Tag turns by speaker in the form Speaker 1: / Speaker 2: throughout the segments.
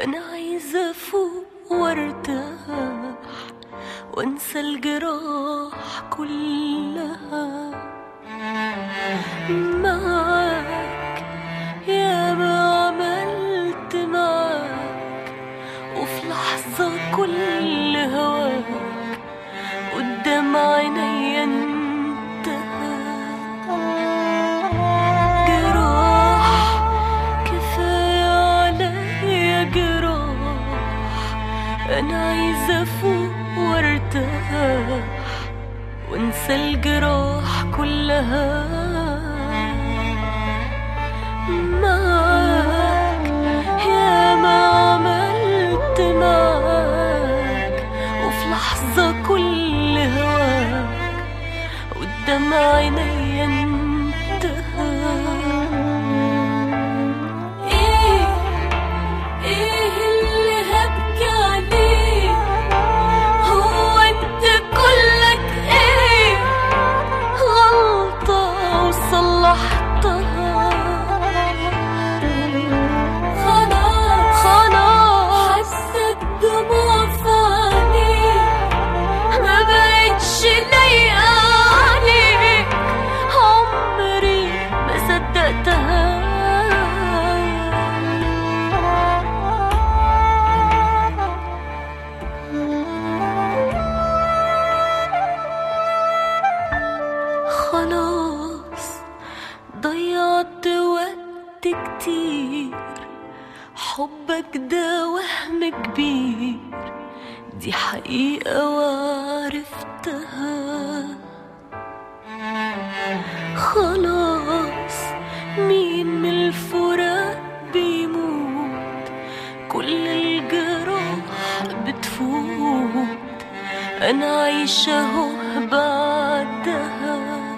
Speaker 1: أنا عايزة أفوق وارتاح وانسى الجراح كلها معاك يا ما عملت معاك وفي لحظة كل هواك قدام عيني انتهى جراح كفاية عليا جراح أنا عايزة أفوق وارتاح وانسى الجراح كلها معاك يا ما عملت معاك وفي لحظة كل هواك قدام عيني انتهى ايه ايه اللي هبكي عليه هو انت كلك ايه غلطة وصلحتها خلاص خلاص حسيت دموع في عينيك ما بقتش لايقة عليك عمري ما صدقتها خلاص ضيعت وقت كتير حبك ده وهم كبير دي حقيقة وعرفتها خلاص مين من الفراق بيموت كل الجراح بتفوت أنا عايشة أهو بعدها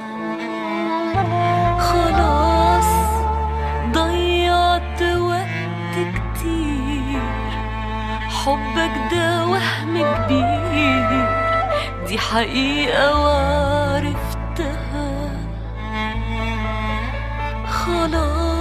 Speaker 1: خلاص ضيعت وقت كتير حبك ده وهم كبير دي حقيقة وعرفتها خلاص